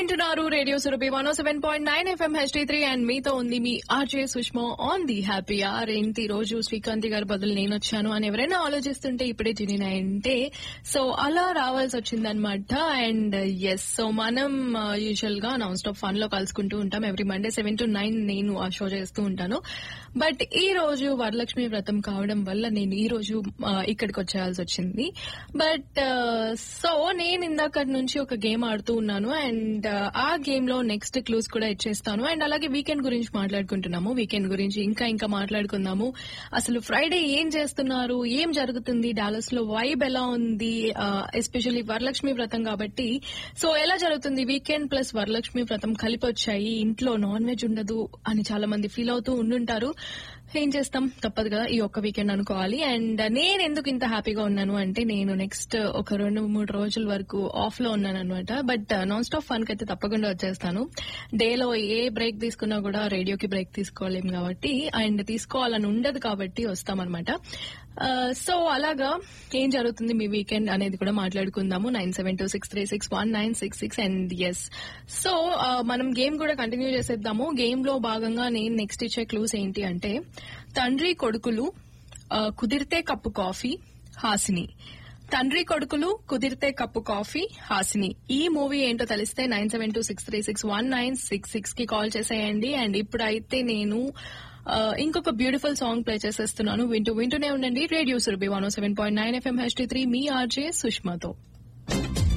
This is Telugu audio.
వింటున్నారు radio Surabhi one seven point nine FM HD three and మీతో ఉంది మీ RJ Sushma on the happy hour ఏంటి ఈ రోజు శ్రీకాంతి గారి బదులు నేను వచ్చాను అని ఎవరైనా ఆలోచిస్తుంటే ఇప్పుడే జినినా అంటే సో అలా రావాల్సి వచ్చిందనమాట అండ్ ఎస్ సో మనం యూజువల్ గా నాన్ స్టాప్ ఫన్ లో కలుసుకుంటూ ఉంటాం every Monday seven to nine నేను ఆ షో చేస్తూ ఉంటాను బట్ ఈ రోజు వరలక్ష్మి వ్రతం కావడం వల్ల నేను ఈ రోజు ఆ, ఇక్కడికి వచ్చేయాల్సి వచ్చింది బట్ సో నేను ఇందాక నుంచి ఒక గేమ్ ఆడుతూ ఉన్నాను అండ్ ఆ గేమ్ లో నెక్స్ట్ క్లూస్ కూడా ఇచ్చేస్తాను అండ్ అలాగే వీకెండ్ గురించి మాట్లాడుకుంటున్నాము వీకెండ్ గురించి ఇంకా ఇంకా మాట్లాడుకుందాము అసలు ఫ్రైడే ఏం చేస్తున్నారు ఏం జరుగుతుంది డాలస్ లో వైబ్ ఎలా ఉంది ఎస్పెషల్లీ వరలక్ష్మి వ్రతం కాబట్టి సో ఎలా జరుగుతుంది వీకెండ్ ప్లస్ వరలక్ష్మి వ్రతం కలిపి వచ్చాయి ఇంట్లో నాన్ వెజ్ ఉండదు అని చాలా మంది ఫీల్ అవుతూ ఉండుంటారు ఏం చేస్తాం తప్పదు కదా ఈ ఒక్క వీకెండ్ అనుకోవాలి అండ్ నేను ఎందుకు ఇంత హ్యాపీగా ఉన్నాను అంటే నేను నెక్స్ట్ ఒక రెండు మూడు రోజుల వరకు ఆఫ్ లో ఉన్నాను అనమాట బట్ నాన్ స్టాప్ ఫన్ అయితే తప్పకుండా వచ్చేస్తాను డేలో ఏ బ్రేక్ తీసుకున్నా కూడా రేడియోకి బ్రేక్ తీసుకోలేం కాబట్టి అండ్ తీసుకోవాలని ఉండదు కాబట్టి వస్తామన్నమాట సో అలాగా ఏం జరుగుతుంది మీ వీకెండ్ అనేది కూడా మాట్లాడుకుందాము nine seven two six three six one nine six six and yes so మనం గేమ్ కూడా కంటిన్యూ చేసేద్దాము గేమ్ లో భాగంగా నేను నెక్స్ట్ ఇచ్చే క్లూస్ ఏంటి అంటే తండ్రి కొడుకులు ఆ, కుదిరితే కప్పు కాఫీ హాసిని తండ్రి కొడుకులు కుదిరితే కప్పు కాఫీ హాసిని ఈ మూవీ ఏంటో తెలిస్తే nine seven two six three six one nine six six కి కాల్ చేసేయండి అండ్ ఇప్పుడైతే నేను ఆ, ఇంకొక బ్యూటిఫుల్ సాంగ్ ప్లే చేసేస్తున్నాను వింటూ వింటూనే ఉండండి radio Surabhi one seven point nine FM H three మీ ఆర్జే సుష్మాతో